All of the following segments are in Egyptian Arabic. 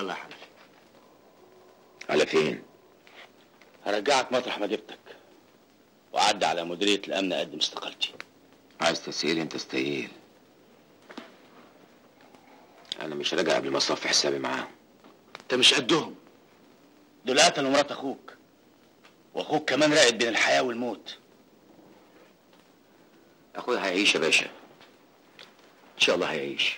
يلا يا حنفي على فين؟ هرجعك مطرح ما جبتك وأعدي على مديرية الأمن أقدم استقالتي عايز تسهيل انت استهيل انا مش راجع قبل ما اصفي حسابي معاهم أنت مش قدهم دول قتلوا مرات أخوك وأخوك كمان راقد بين الحياة والموت اخويا هيعيش يا باشا ان شاء الله هيعيش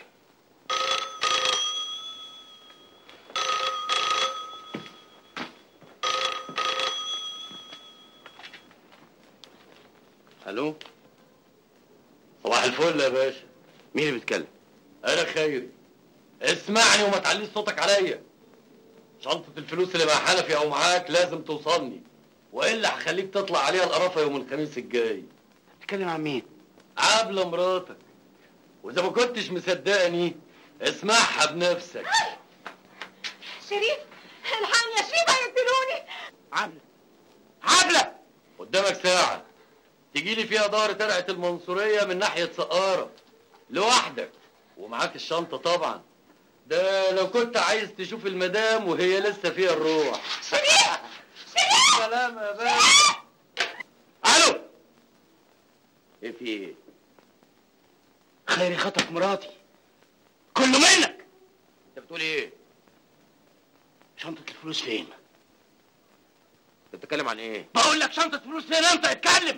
ألو صباح الفل يا باشا مين اللي بيتكلم؟ أنا خيري اسمعني وما تعليش صوتك عليا شنطة الفلوس اللي مع حنفي أو معاك لازم توصلني وإلا هخليك تطلع عليها القرافة يوم الخميس الجاي بتتكلم عن مين؟ عبلة مراتك وإذا ما كنتش مصدقني اسمعها بنفسك شريف الحقني يا شريف هيقتلوني عبلة عبلة قدامك ساعة تجي لي فيها دار ترعة المنصورية من ناحية سقارة لوحدك ومعاك الشنطة طبعا ده لو كنت عايز تشوف المدام وهي لسه فيها الروح شريف شريف سلام يا باشا الو ايه في ايه خيري خطف مراتي كله منك انت بتقول ايه شنطة الفلوس فين انت بتتكلم عن ايه؟ بقول لك شنطة فلوس فين انت اتكلم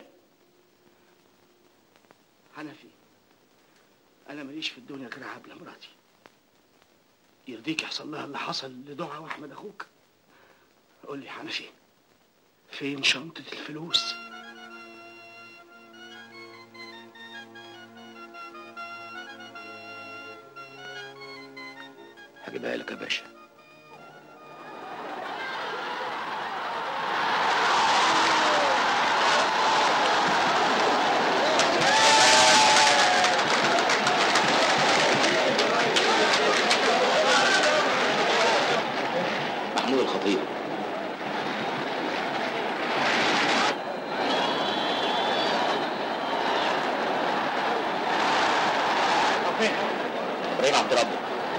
حنفي انا ماليش في الدنيا غير عبلة مراتي يرضيك يحصل لها اللي حصل لدعاء واحمد اخوك قول لي حنفي فين شنطة الفلوس هجيبها لك يا باشا محمود الخطيب ابراهيم عبد ربه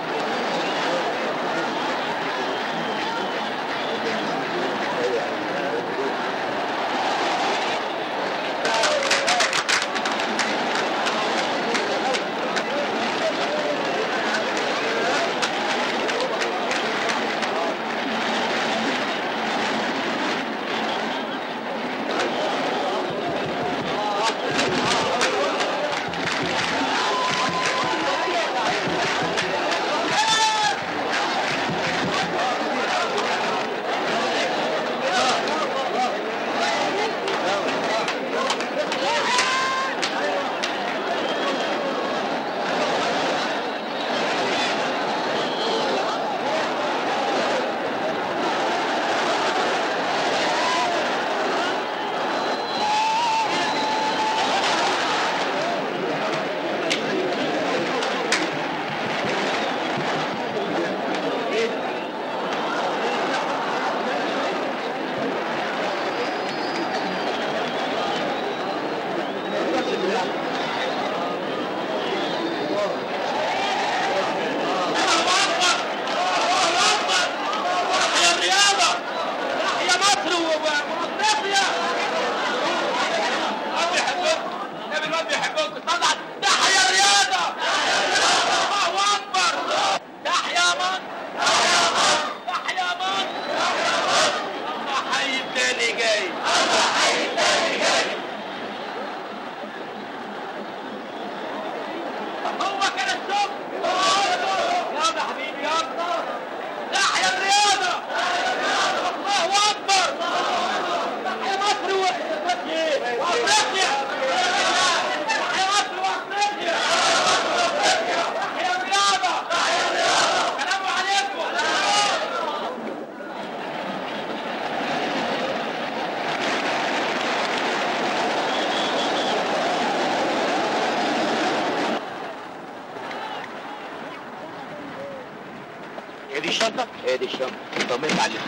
هي دي الشنطة؟ هي دي الشنطة طمنت على اللي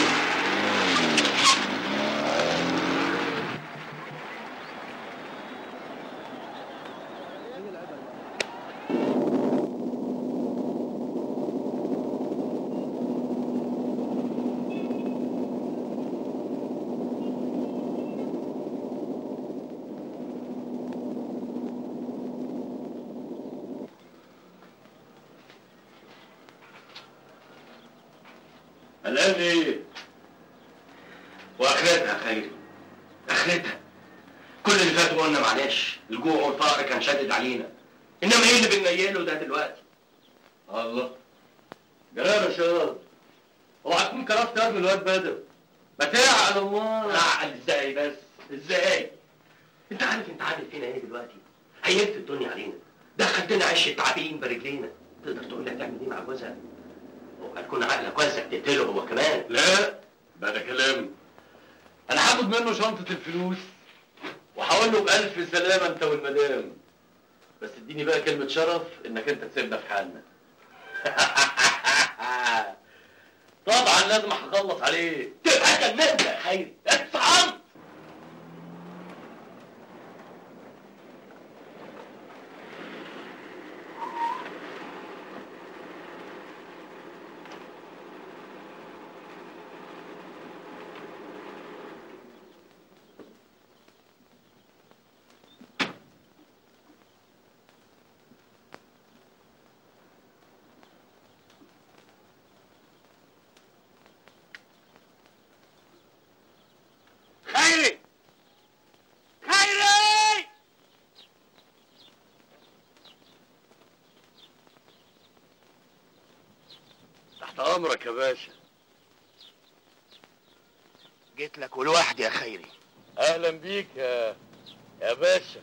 فيها قال لي ايه واخرتها يا خيري اخرتها كل اللي فات قلنا معلش الجوع والفقر كان شادد علينا انما ايه اللي بننيله ده دلوقتي الله جرى رشاد اوعى تكون كرفت قلب الواد بدر ما تعقل امال اعقل ازاي بس ازاي انت عارف انت عامل فينا ايه دلوقتي هيلف الدنيا علينا دخلتنا عش التعابين برجلينا تقدر تقول لي هتعمل ايه مع جوزها وهتكون عقلك واسع تقتله هو كمان لا بقى ده كلام انا هاخد منه شنطة الفلوس وهقول له بألف سلامة انت والمدام بس اديني بقى كلمة شرف انك انت تسيبنا في حالنا طبعا لازم هخلص عليه تبقى جننت يا خيري اتصعمت خيري خيري تحت امرك يا باشا جيت لك ولوحدي يا خيري اهلا بيك يا يا باشا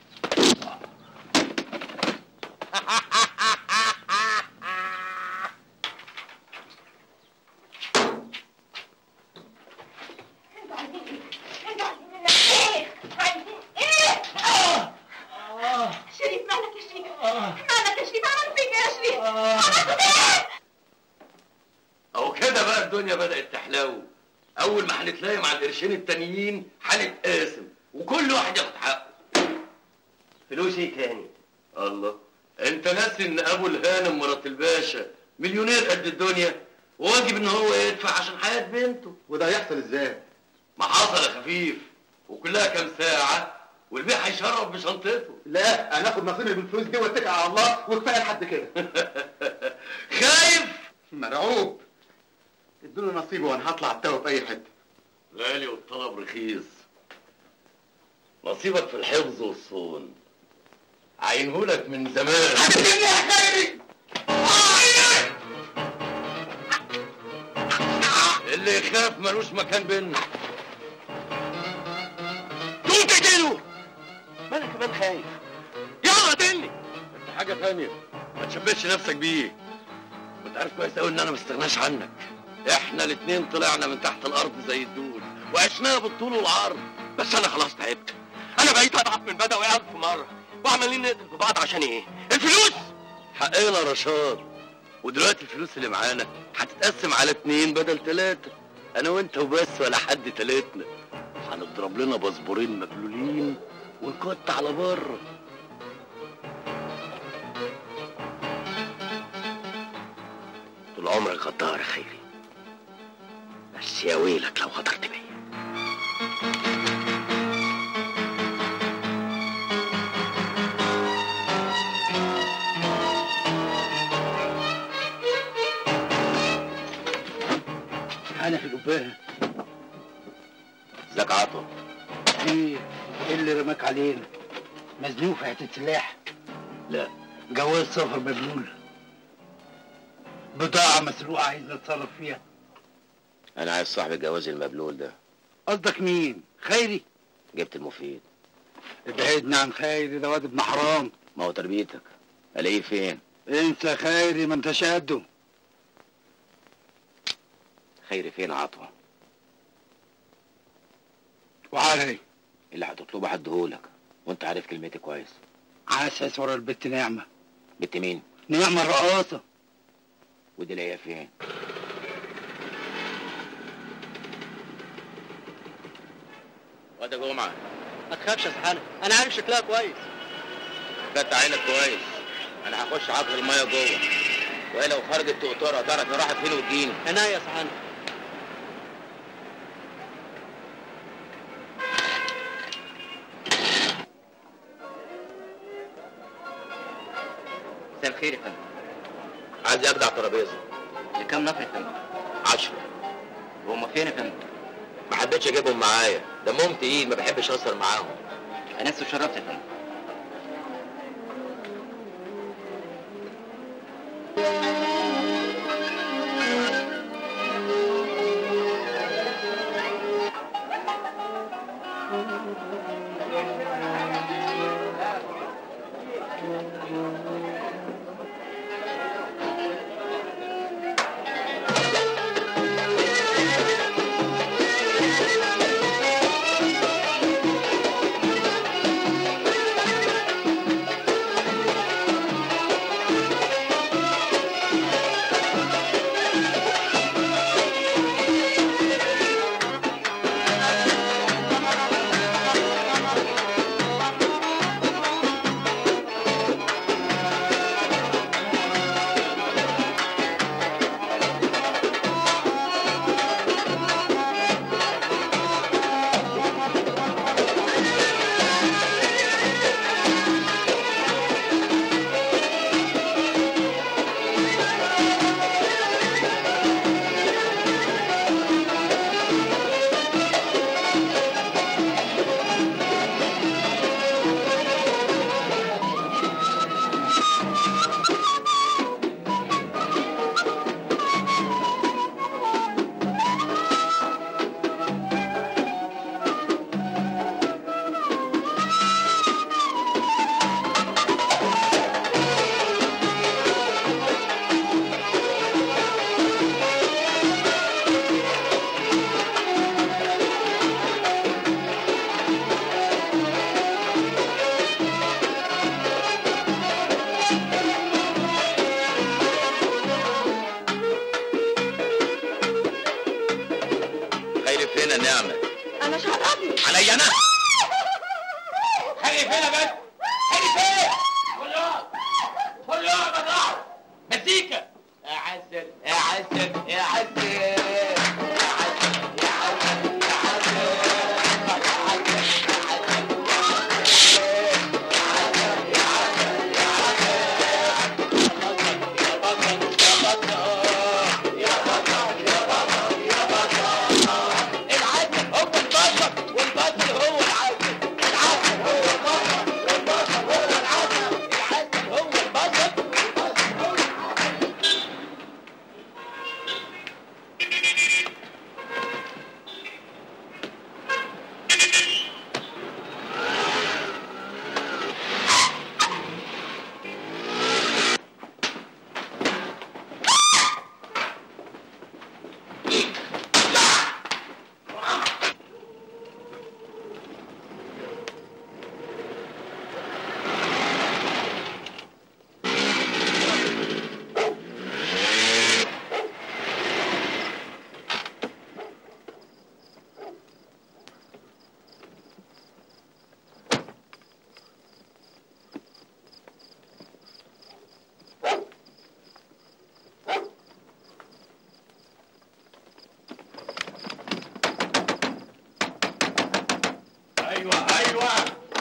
انتوا عايزين ايه؟ انتوا عايزين منا ايه؟ عايزين ايه؟ شريف مالك يا شريف؟ مالك يا شريف؟ عملت فيك ايه يا شريف؟ عملت ايه؟ اهو كده بقى الدنيا بدأت تحلو اول ما هنتلاقي مع القرشين التانيين هنتقاسم وكل واحد ياخد حقه فلوسي تاني الله انت ناسي ان ابو الهانم مرات الباشا مليونير قد الدنيا وواجب ان هو يدفع عشان حياة بنته وده هيحصل ازاي؟ ما حصل يا خفيف وكلها كام ساعة والبيع هيشرف بشنطته لا انا اخد نصيبي من الفلوس دي واتكل على الله وكفايه لحد كده خايف مرعوب ادوني نصيبي وانا هطلع التوه في اي حته غالي والطلب رخيص نصيبك في الحفظ والصون عينهولك من زمان هتديني يا خيري اللي يخاف ملوش مكان بينا تقوم تقتله ما انا كمان خايف يلا قتلني انت حاجة تانية ما تشبهش نفسك بيه وانت عارف كويس قوي ان انا ما استغناش عنك احنا الاتنين طلعنا من تحت الارض زي الدود وعشناها بالطول والعرض بس انا خلاص تعبت انا بقيت اضعف من بدوي الف مره وعمالين نقتل في بعض عشان ايه الفلوس حقنا رشاد ودلوقتي الفلوس اللي معانا هتتقسم على اتنين بدل تلاتة انا وانت وبس ولا حد تلاتنا هنضرب لنا باسبورين مبلولين ونكت على بره طول عمرك غدار يا خيري بس يا ويلك لو غدرت بيا انا في القبايه ازيك عطوة ايه ايه اللي رماك علينا مزنوق في حته سلاح لا جواز سفر مبلول بضاعة مسروقة عايز نتصرف فيها انا عايز صاحب الجواز المبلول ده قصدك مين؟ خيري؟ جبت المفيد ابعدنا عن خيري ده واد ابن حرام ما هو تربيتك الاقيه فين انسى خيري ما انتش قده خيري فين عطوة وعلي اللي هتطلبه هديهولك وانت عارف كلمتي كويس عسس ورا البت نعمة بنت مين نعمة الرقاصة ودي لاقيها فين واد يا جمعة ما تخافش يا سحانة انا عارف شكلها كويس فتح عينك كويس انا هخش عقل الميه جوه وهي لو خرجت تقطرها تعرف هي راحت فين وتجيني عناية يا سحانة مساء الخير يا فندم عايز اجدع ترابيزه لكام نفر يا فندم عشرة وهم فين يا فندم؟ ما حبيتش اجيبهم معايا دمهم تقيل ما بحبش اهزر معاهم انس وشرفت يا فندم خيري فين يا نعمة انا شربني عليا انا خلي فين يا بنت خلي فين كل يوم كل يوم بضاعة مزيكا يا عسل يا عسل يا عسل يا عسل يا عسل يا عسل العسل هو البصل والبصل هو العسل العسل هو البصل والبصل هو العسل العسل هو البصل والبصل هو العسل ايوه ايوه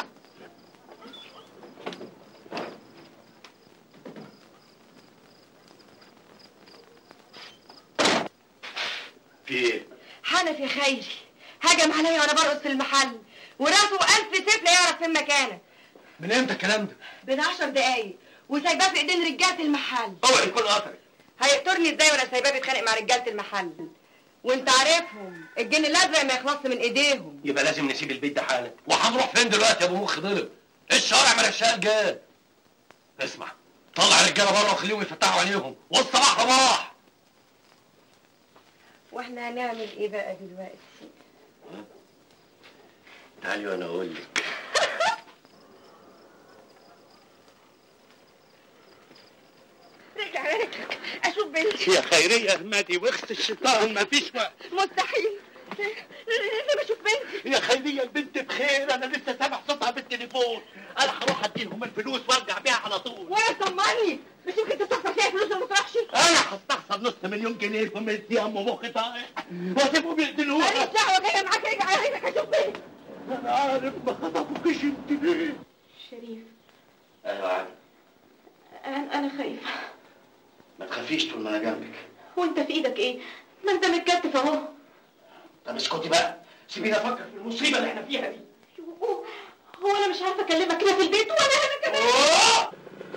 في ايه؟ حنفي يا خيري هجم عليا وانا برقص في المحل وراسه ألف سيف لا يعرف فين مكانه من امتى الكلام ده؟ من عشر دقايق وسايباه في ايدين رجاله المحل اوعى يكون قطري هيقتلني ازاي وانا سايباه بيتخانق مع رجاله المحل وانت عارفهم الجن الازرق ما يخلصش من ايديهم يبقى لازم نسيب البيت ده حالا وهنروح فين دلوقتي يا ابو مخ ضرب الشارع من الشقال جاد اسمع طلع الرجاله بره وخليهم يفتحوا عينيهم والصباح رباح واحنا هنعمل ايه بقى دلوقتي تعالي وانا اقول لك رجع رجلك اشوف بنتي يا خيرية اهمدي واخت الشيطان مفيش وقت مستحيل لازم اشوف بنتي يا خيرية البنت بخير انا لسه سامع صوتها بالتليفون انا هروح اديلهم الفلوس وارجع بيها على طول وانا طمني مش يمكن تستخسر فيها فلوس وما تروحش انا هستخسر نص مليون جنيه في مدي ام مخي طايح واسيبهم يقتلوها ماليش دعوه جايه معاك ارجع رجلك اشوف بنتي انا عارف ما خطفوكيش انت ليه شريف ايوه عارف انا انا خايفه ما تخافيش طول ما انا جنبك وانت في ايدك ايه ما انت متكتف اهو طب اسكتي بقى سيبيني افكر في المصيبه اللي احنا فيها دي يوه، هو انا مش عارفه اكلمك كده في البيت ولا انا كمان أوه!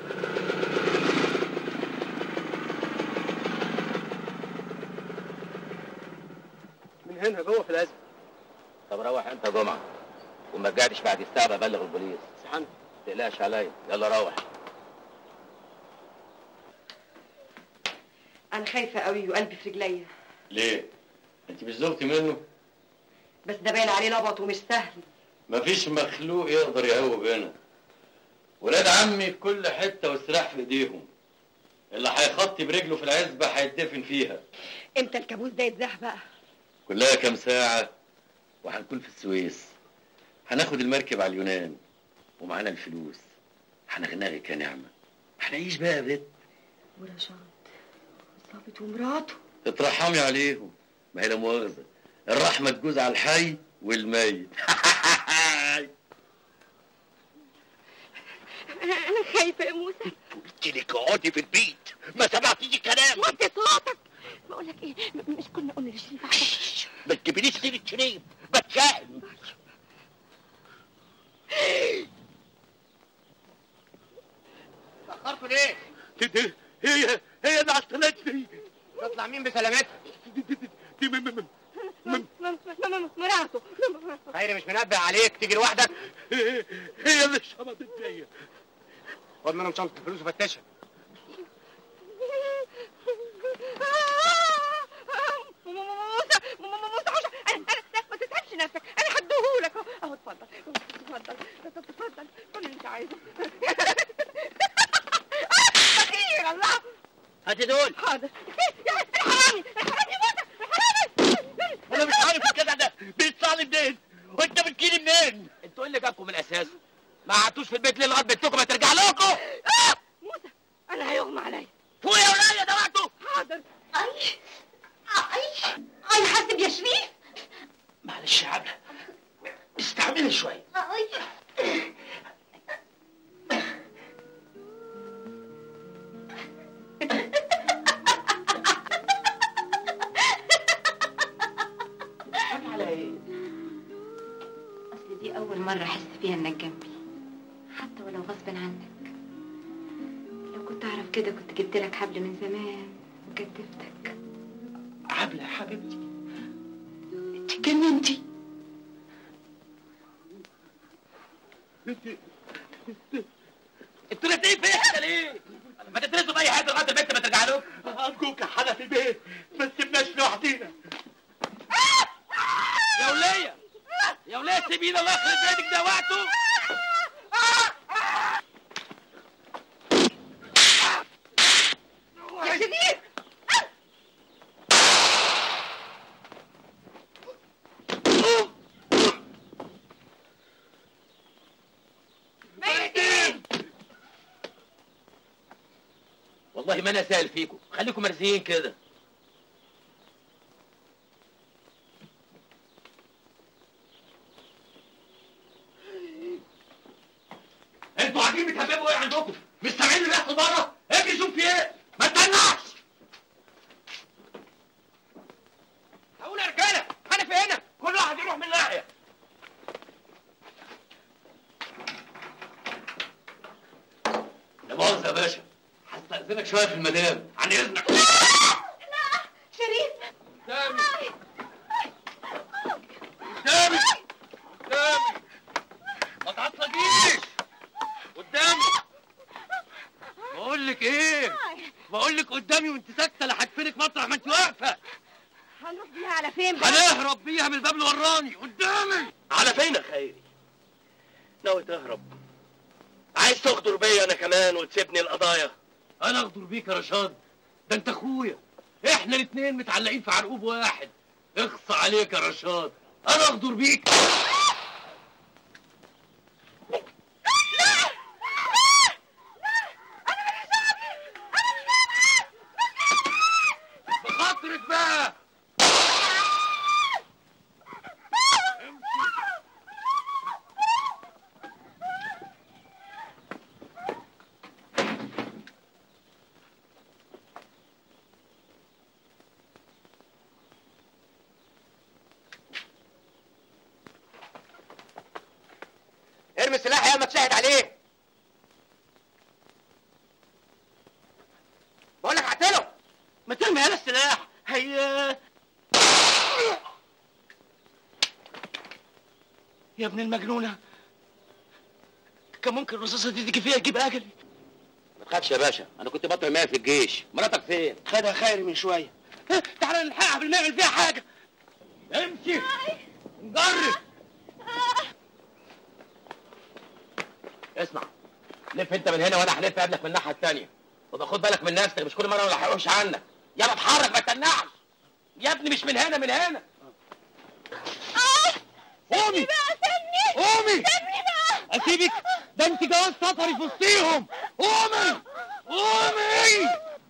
من هنا جوه في الازمه طب روح انت يا جمعه وما رجعتش بعد الساعه ببلغ البوليس سحنت ما تقلقش عليا يلا روح انا خايفه قوي وقلبي في رجليا ليه؟ انت مش زوجتي منه؟ بس ده باين عليه لبط ومش سهل مفيش مخلوق يقدر يهوب هنا ولاد عمي في كل حته والسلاح في ايديهم اللي هيخطي برجله في العزبه هيتدفن فيها امتى الكابوس ده يتزاح بقى كلها كام ساعه وهنكون في السويس هناخد المركب على اليونان ومعانا الفلوس هنغنغك يا نعمه هنعيش بقى يا بنت ورشاد ظابط ومراته اترحمي عليهم ما هي لا مؤاخذه الرحمه تجوز على الحي والميت انا انا خايفه يا موسى قلت لك اقعدي في البيت ما سمعتيش الكلام وطي صوتك بقول لك ايه م- مش كنا قلنا لشريف عشان ما تجيبليش سيره شريف بتشائم تاخرتوا ليه؟ هي هي اللي عطلتني تطلع مين بسلامتها؟ دي, دي, دي م- م- م- م- م- م- مراته خيري مش منبه عليك تيجي لوحدك هي هي اللي شمطت فيا خد منهم شنطه الفلوس وفتشها موسى موسى عشان انا انا ما تتعبش نفسك انا هديهولك اهو اهو اتفضل اتفضل اتفضل كل اللي انت عايزه خير الله هاتي دول حاضر الحرامي الحرامي موسى الحرامي انا مش عارف الجدع ده بيطلع لي منين وانت بتجيلي منين انتوا ايه اللي جابكم من الاساس ما قعدتوش في البيت ليه لغايه بنتكم ما ترجع لكم آه! موسى انا هيغمى عليا فوق يا ولايه ده وقته حاضر اي اي اي حاسب يا شريف معلش يا عبله استحملي شويه اي على ايه اصل دي اول مره احس فيها انك جنبي حتى ولو غصب عنك لو كنت اعرف كده كنت جبت لك حبل من زمان وكتفتك عبله يا حبيبتي انت اتجننتي انتوا الاثنين فين كده ليه؟ ما تدرسوا باي حاجه لغايه البنت ما ترجع لكم ارجوك يا حلا في البيت ما تسيبناش لوحدينا يا وليه يا وليه سيبينا الله يخرب بيتك ده وقته يا شريف والله ما انا سائل فيكم خليكم مرزيين كده انتوا قاعدين بتهببوا ايه عندكم؟ مش سامعين اللي بيحصل بره؟ اجي شوف في ايه؟ ما تستناش هقول يا رجاله انا في هنا كل واحد يروح من ناحيه لا مؤاخذة يا باشا هستأذنك شوية في المدام عن إذنك شريف قدامي قدامي قدامي ما تعصبيش قدامي بقول لك ايه بقول لك قدامي وانت ساكته لا هدفنك مطرح ما انت واقفه هنروح بيها على فين بقى هنهرب بيها من الباب اللي وراني قدامي على فين يا خيري ناوي تهرب عايز تغدر بيا انا كمان وتسيبني القضايا انا اغدر بيك يا رشاد ده انت اخويا احنا الاثنين متعلقين في عرقوب واحد اخص عليك يا رشاد انا اغدر بيك بخاطرك بقى ابعد عليه بقول لك اعتله ما ترمي هذا السلاح هي يا ابن المجنونة كان ممكن الرصاصة دي تيجي فيها تجيب أجلي ما تخافش يا باشا انا كنت بطل ماء في الجيش مراتك فين خدها خيري من شوية ها، تعالى نلحقها قبل ما يعمل فيها حاجة امشي نجرب اسمع لف انت من هنا وانا هلف قبلك من الناحيه الثانيه وده خد بالك من نفسك مش كل مره ولا هحوش عنك يلا اتحرك ما تنعش يا ابني مش من هنا من هنا قومي قومي اسيبك ده انت جواز سفري في وسطيهم قومي قومي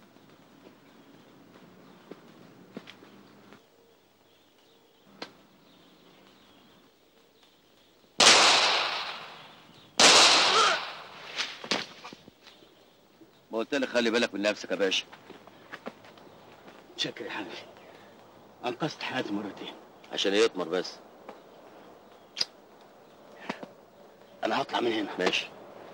ما قلت لك خلي بالك من نفسك يا باشا شكرا يا حنفي انقذت حياتي مرتين عشان يطمر بس انا هطلع من هنا ماشي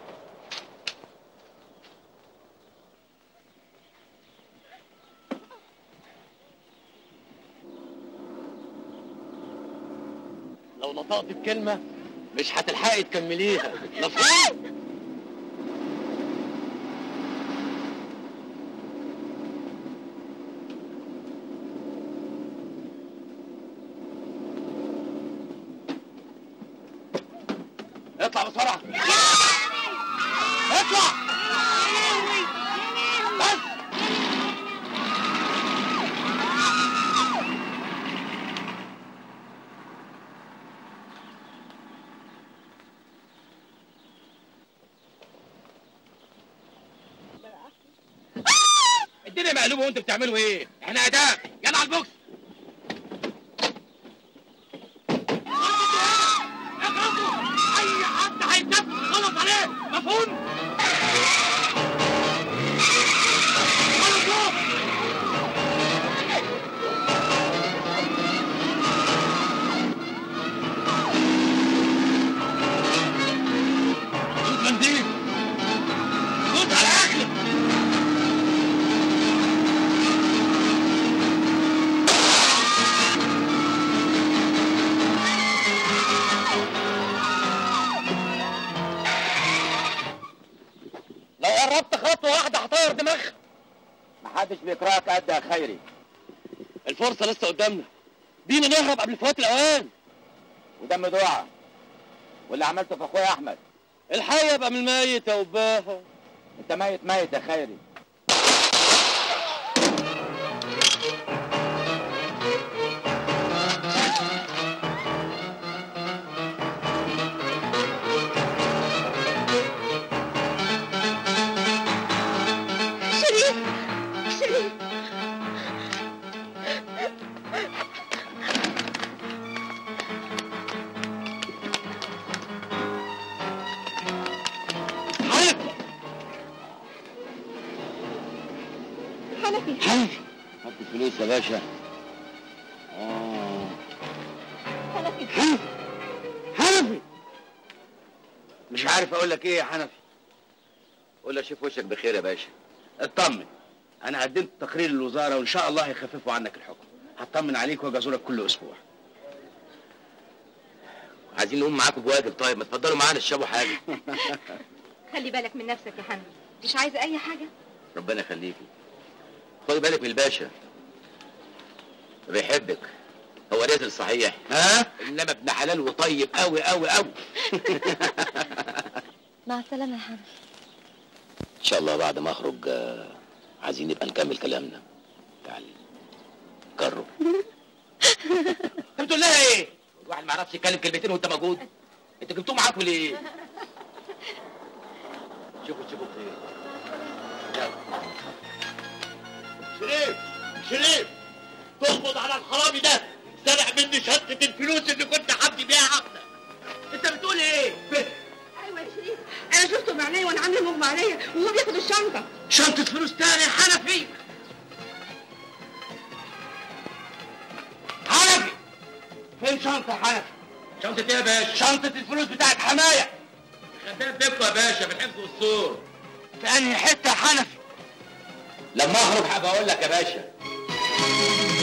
لو نطقت بكلمة مش هتلحقي تكمليها مفهوم؟ اطلع بسرعة اطلع بس الدنيا مقلوبة وانتوا بتعملوا ايه؟ احنا اداء يلا على البوكس اخرجوا اي حد هيتنفس غلط عليه مفهوم؟ غلط خد منديل خد على اكلك لو قربت خطوة واحدة هطير دماغك محدش بيكرهك قد يا خيري الفرصة لسه قدامنا بينا نهرب قبل فوات الأوان ودم دعاء واللي عملته في اخويا احمد الحي يبقى من الميت يا وباها انت ميت ميت يا خيري شريف شريف حنفي حنفي حنفي هات الفلوس يا باشا اه حنفي حنفي حنفي مش عارف اقول لك ايه يا حنفي قول له شوف وشك بخير يا باشا اطمن انا قدمت تقرير للوزاره وان شاء الله هيخففوا عنك الحكم هطمن عليك واجازولك كل اسبوع عايزين نقوم معاكم بواجب طيب ما تفضلوا معانا تشربوا حاجه خلي بالك من نفسك يا حنفي مش عايزه اي حاجه ربنا يخليكي خدي بالك من الباشا بيحبك هو رزق صحيح ها انما ابن حلال وطيب قوي قوي قوي مع السلامه يا حنفي ان شاء الله بعد ما اخرج آه، عايزين نبقى نكمل كلامنا تعال جرب انت بتقول لها ايه؟ الواحد ما يعرفش يتكلم كلمتين وانت موجود انت جبتوه معاكم ليه شوفوا شوفوا خير شريف شريف تقبض على الحرامي ده سرق مني شنطة الفلوس اللي كنت حبني بيها عقدة انت بتقول ايه؟ ايوه يا شريف انا شفته بعينيا وانا عامله مغمى عليا وهو بياخد الشنطه شنطة فلوس تاني يا حنفي حنفي فين شنطة يا حنفي؟ شنطة ايه يا باشا؟ شنطة الفلوس بتاعت حماية خدام بيبكوا يا باشا في الحفظ والصور في انهي حته يا حنفي لما اخرج هبقى اقول لك يا باشا